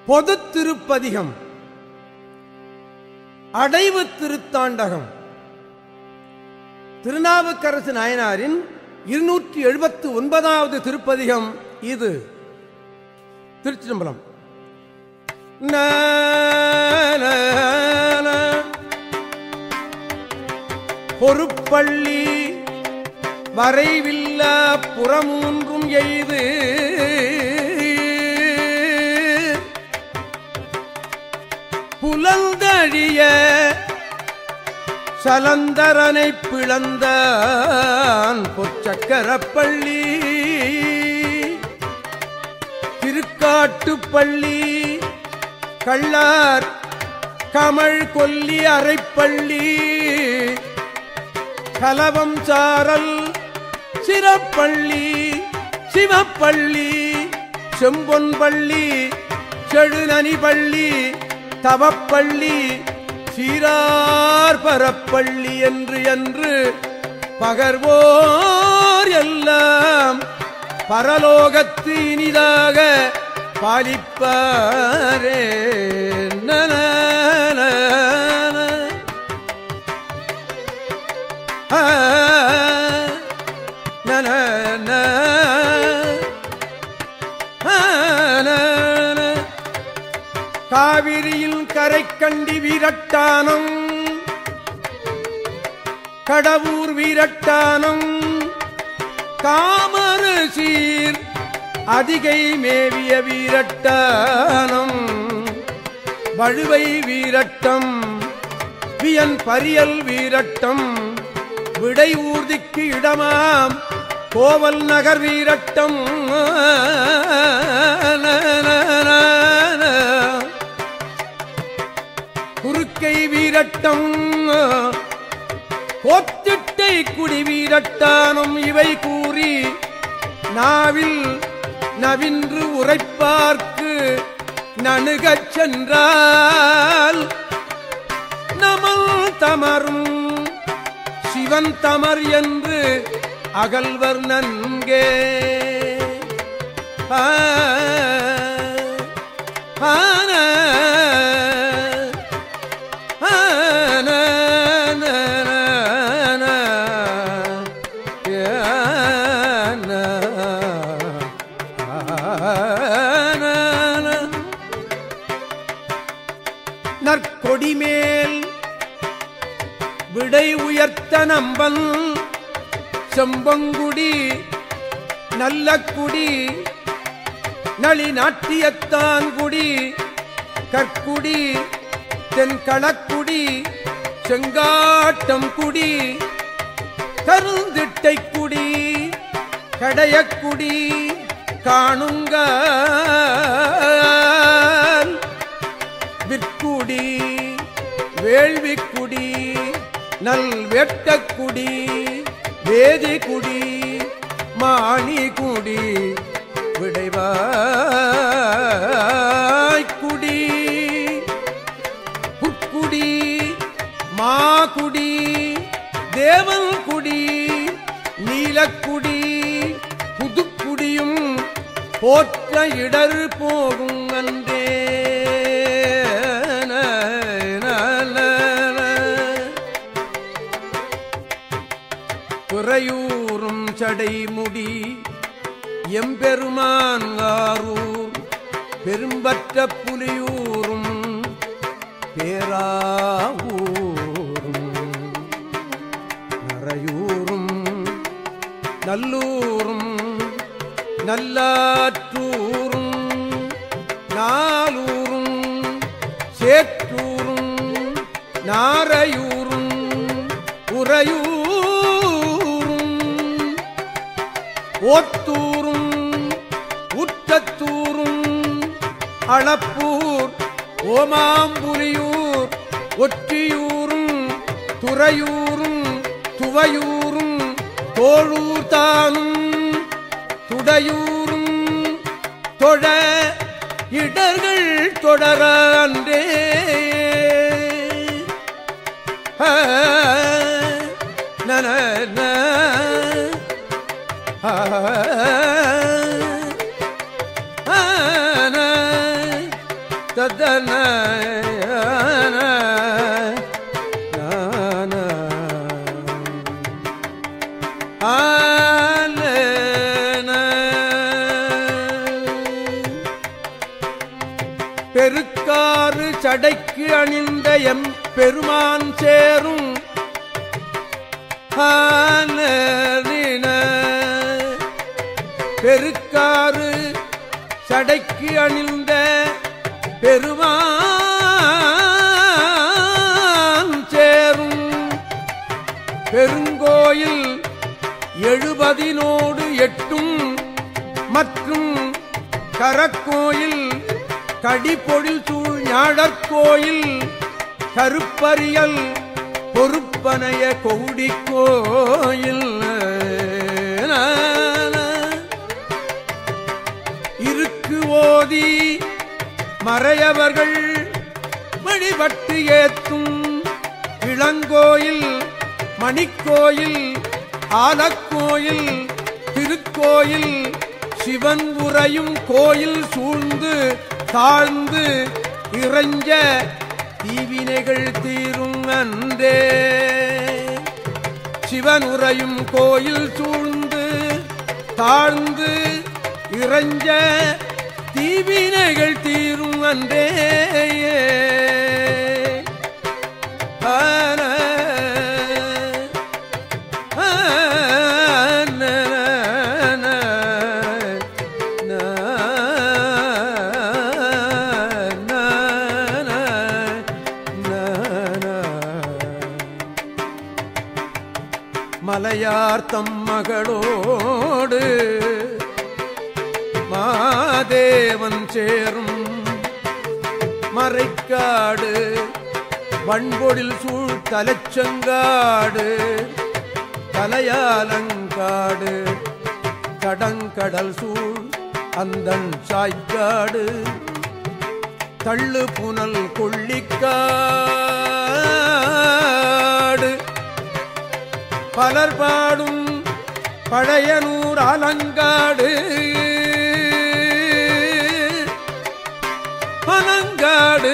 பொது திருப்பதிகம் அடைவு திருத்தாண்டகம் திருநாவுக்கரசு நாயனாரின் இருநூற்றி எழுபத்து ஒன்பதாவது திருப்பதிகம் இது திருச்சிதம்பரம் ந, ந, ந. பொறுப்பள்ளி வரைவில்லா புறமூன்றும் எய்து புலந்தழிய சலந்தரனை பிளந்தான் பொற்சக்கரப்பள்ளி திருக்காட்டுப்பள்ளி கள்ளார் கமழ் கொல்லி அரைப்பள்ளி கலவம் சாரல் சிறப்பள்ளி சிவப்பள்ளி செம்பொன்பள்ளி செழுநனி பள்ளி தவப்பள்ளி சீரார் பரப்பள்ளி என்று என்று பகர்வோர் எல்லாம் பரலோகத்து இனிதாக பாலிப்பாரே நன ஆ, நன, ந, ஆ, ந, ந. காவிரியில் கரை கண்டி வீரட்டானம் கடவுர் வீரட்டானம் காமரு சீர் அதிகை மேவிய வீரட்டானம் வழுவை வீரட்டம் வியன் பரியல் வீரட்டம் விடை ஊர்திக்கு இடமாம் கோவல் நகர் வீரட்டம் குறுக்கை வீரட்டம் கோத்திட்டை குடி வீரட்டானம் இவை கூறி நாவில் நவின்று உரைப்பார்க்கு நணுகச் சென்றால் நமல் தமரும் சிவன் தமர் என்று அகல்வர் நன்கே ஆ, ஆன, ஆன, ந, ந, ந, ஏன, ஆன, ந. நற்கொடிமேல் விடை உயர்த்த நம்பன் செம்பங்குடி நல்ல குடி நளி நாட்டியத்தான் குடி கற்குடி தென்களக்குடி செங்காட்டம் குடி கருந்திட்டை குடி கடையக்குடி காணுங்க விற்குடி வேள்விக்குடி நல் வெட்டக்குடி வேதிக்குடி மாணிக்குடி விடைவாய்க்குடி புற்குடி மாகுடி தேவன் குடி நீலக்குடி புதுக்குடியும் போற்ற இடர் போகும் அன்றே ந, ந, ந, ந. குறையூரும் சடைமுடி எம்பெருமான் ஆரூர் பெரும்பற்ற புலியூரும் பேராவூரும் நரையூரும் நல்லூரும் நல்லாற்றூரும் நாலூரும் சேற்றூரும் நாரையூரும் உறையூரும் ஓத்தூரும் உற்றத்தூரும் அளப்பூர் ஓமாம்புலியூர் ஒற்றியூரும் துறையூரும் துவையூரும் தோழூர் தானும் துடையூரும் தொழ இடர்கள் தொடரன்றே ஆ, நன, ந, ஆ, ஆ, ந, ததன பெருக்காறு சடைக்கு அணிந்த எம் பெருமான் சேரும் பெருக்காறு சடைக்கு அணிந்த பெருமான் சேரும் பெருங்கோயில் எழுபதினோடு எட்டும் மற்றும் கரக்கோயில் கடிப்பொழில் சூழ் ஞாழற்கோயில் கருப்பரியல் பொறுப்பனைய கொடி கோயில் இருக்கு ஓதி மறையவர்கள் வழிபட்டு ஏத்தும் இளங்கோயில் மணிக்கோயில் ஆலக்கோயில் திருக்கோயில் சிவன் உறையும் கோயில் சூழ்ந்து தாழ்ந்து இறைஞ்ச தீவினைகள் தீரும் அன்றே சிவன் உறையும் கோயில் சூழ்ந்து தாழ்ந்து இறைஞ்ச தீவினைகள் தீரும் அன்றே ஆன மலையார் தம் மகளோடு மாதேவன் சேரும் மறைக்காடு வண்பொழில் சூழ் தலைச்சங்காடு தலையாலங்காடு கடங்கடல் சூழ் அந்தன் சாய்க்காடு தள்ளு புனல் கொள்ளிக்காடு பலர் பாடும் பழையனூர் அலங்காடு பனங்காடு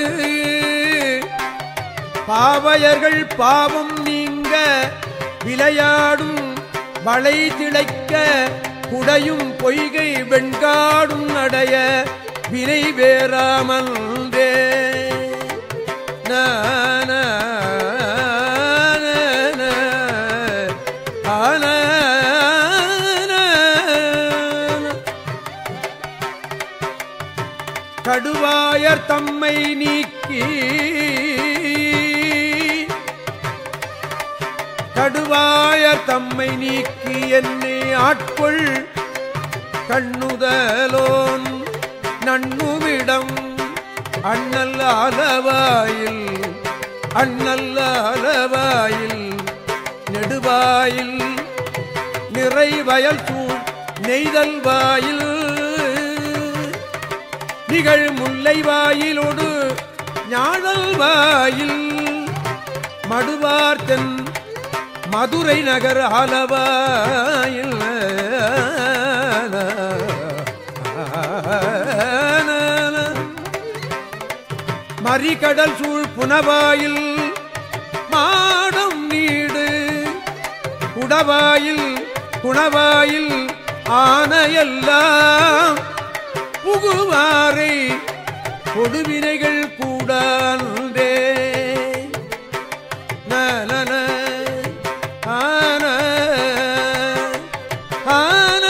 பாவையர்கள் பாவம் நீங்க விளையாடும் வளை திளைக்க குடையும் பொய்கை வெண்காடும் அடைய வினை வேறாமல்தே நான கடுவாயர் தம்மை நீக்கி கடுவாயர் தம்மை நீக்கி என்னை ஆட்கொள் கண்ணுதலோன் நண்ணுவிடம் அண்ணல் அளவாயில் அண்ணல் அளவாயில் நெடுவாயில் நிறைவயல் சூழ் நெய்தல் வாயில் நிகழ் முல்லை வாயிலோடு ஞாழல் வாயில் மடுவார் தென் மதுரை நகர் ஆலவாயில் மறிகடல் சூழ் புனவாயில் மாடம் நீடு குடவாயில் குணவாயில் ஆனையெல்லாம் புகுவாரை கொடுவினைகள் கூடாண்டே நலன ஆன ஆன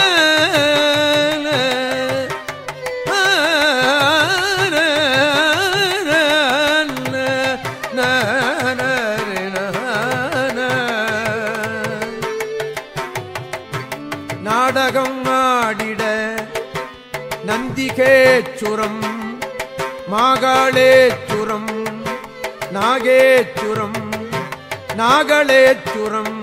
நாடகம் ஆடிட நந்திகேச்சுரம் மாகாளேச்சுரம் நாகேச்சுரம் நாகளேச்சுரம்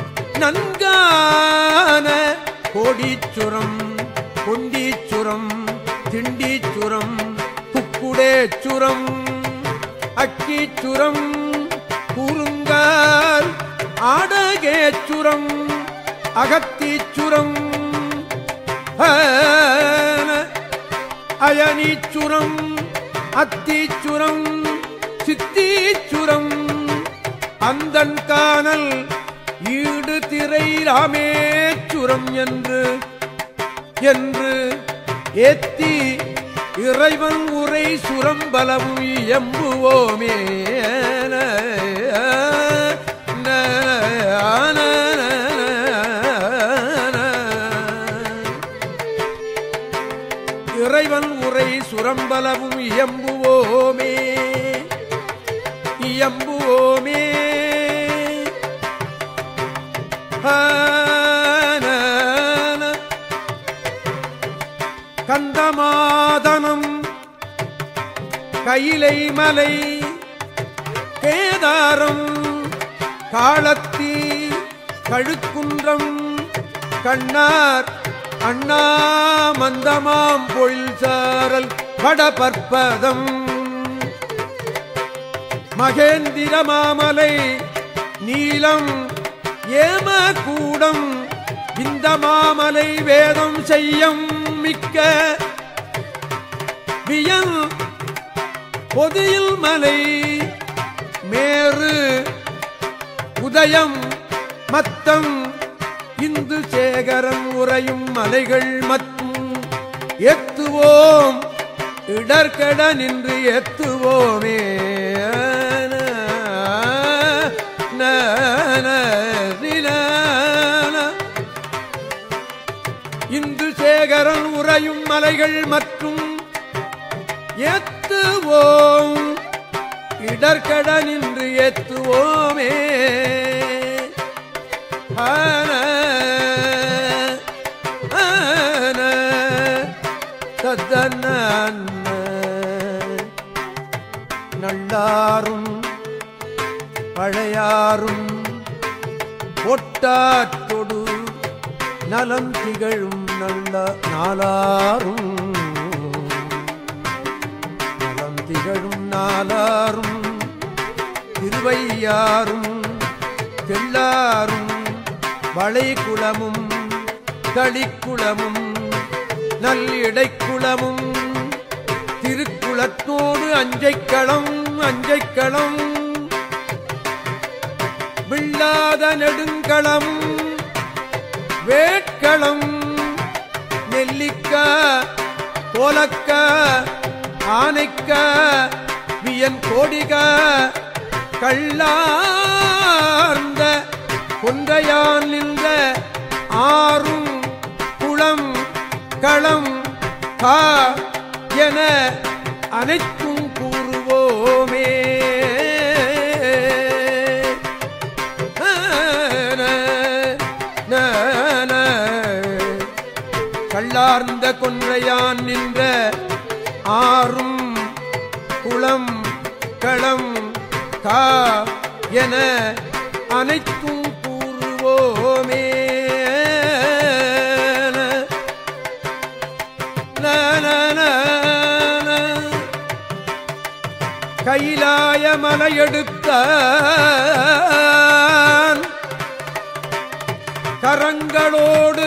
நன்கான கோடீச்சுரம் கொண்டீச்சுரம் திண்டீச்சுரம் குக்குடேச்சுரம் அக்கீச்சுரம் குறுங்கால் ஆடகேச்சுரம் அகத்தீச்சுரம் ஆன அயனீச்சுரம் அத்தீச்சுரம் சித்தீச்சுரம் அந்தன் காணல் ஈடு திரை ராமேச்சுரம் என்று என்று ஏத்தி இறைவன் உரை சுரம்பலவும் எம்புவோமே இறைவன் உரை சுரம்பலவும் இயம்புவோமே இயம்புவோமே ஆன கந்தமாதனம் கையிலை மலை கேதாரம் காளத்தி கழுக்குன்றம் கண்ணார் அண்ணா மந்தமாம் பொழில் சாரல் வடபற்பதம் மகேந்திர மாமலை நீலம் ஏம கூடம் இந்த மாமலை வேதம் செய்யம் மிக்க வியல் பொதியில் மலை மேறு உதயம் மத்தம் இந்து சேகரன் உறையும் மலைகள் மற்றும் எத்துவோம் இடர்கட நின்று எத்துவோமே ந, ந, நின, ந. இந்து சேகரன் உறையும் மலைகள் மற்றும் ஏத்துவோம் இடர்கட நின்று ஏத்துவோமே ஆன, ஆன, தத்தன்ன. நல்லாரும் பழையாரும் ஒட்டாற்றொடு நலம் திகழும் நல்ல நாளாரும் நலம் திகழும் நாளாரும் திருவையாரும் தெள்ளாரும் வளைகுளமும் களிக்குளமும் நல்லிடைக்குளமும் திருக்குளத்தோடு அஞ்சைக்களம் அஞ்சைக்களம் வில்லாத நெடுங்களம் வேட்களம் நெல்லிக்க கோலக்க ஆனைக்க வியன் கோடிக கள்ளார்ந்த கொன்றையான் நின்ற ஆறும் குளம் களம் கா என அனைத்தும் கூறுவோமே கள்ளார்ந்த கொன்றையான் நின்ற ஆறும் குளம் களம் கா என அனைத்தும் கூறுவோமே ந, ந, ந, ந. கைலாய மலையெடுத்த கரங்களோடு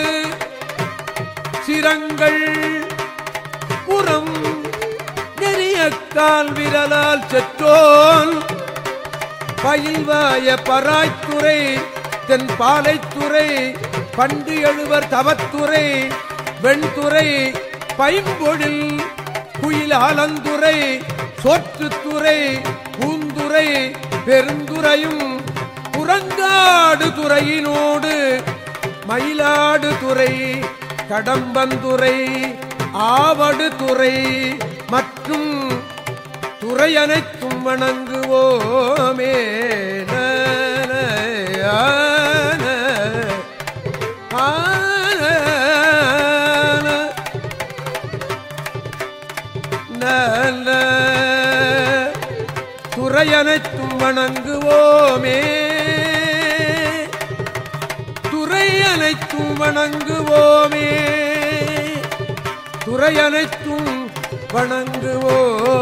சிரங்கள் புறம் நெறிய கால் விரலால் செற்றோன் பயில்வாய பராய்த்துறை தென் பாலைத்துறை பண்டு எழுவர் தவத்துறை வெண்துறை பைம்பொழில் குயில் ஆலந்துறை சோற்றுத்துறை பூந்துறை பெருந்துறையும் புறங்காடு துறையினோடு மயிலாடு துறை கடம்பந்துறை ஆவடு துறை மற்றும் துறை அனைத்தும் வணங்குவோமே நன, ஆன, ஆன, நன. துறை அனைத்தும் வணங்குவோமே துறை அனைத்தும் வணங்குவோமே துறை அனைத்தும் வணங்குவோமே